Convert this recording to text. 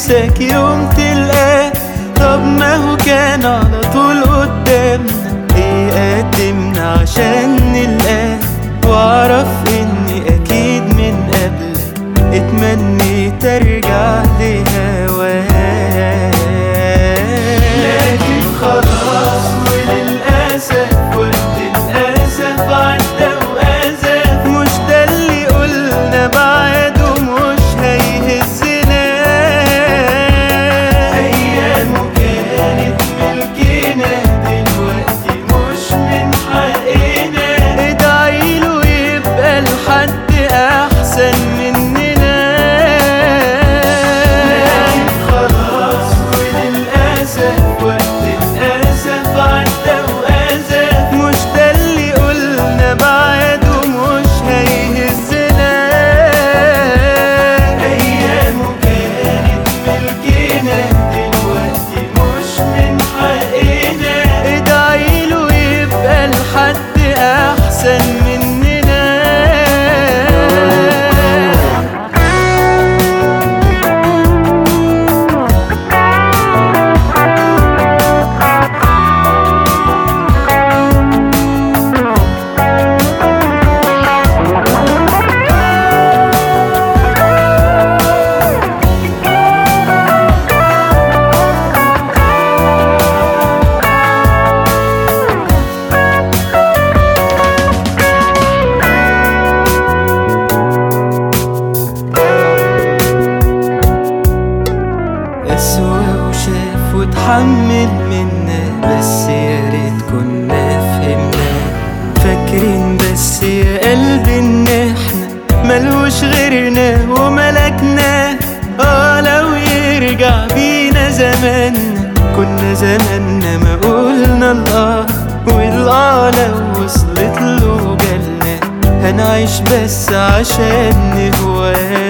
نفسك يوم تلقاه طب ما هو كان على طول قدامنا ايه قدمنا عشان نلقاه واعرف اني اكيد من قبلك اتمنيت ارجع لهواك لكن خلاص وللاسف وقت الاسف عدى واسف مش ده اللي قلنا بعده مش هيهزنا ايامه كانت ملكنا دلوقتي مش من حقنا ادعيله يبقى لحد احسن مننا لكن خلاص وللاسف وقت الاسف عدى واسف مش ده اللي قلنا بعده مش هيهزنا ايامه كانت ملكنا دلوقتي مش من حقنا ادعيله يبقى لحد احسن مننا أسوأ وشاف واتحمل منا بس يا ريت كنا فهمنا فاكرين بس يا قلبي ان احنا ملوش غيرنا وملكنا اه لو يرجع بينا زماننا كنا زماننا ما قلنا الله والله لو وصلت له جالنا هنعيش بس عشان نهواه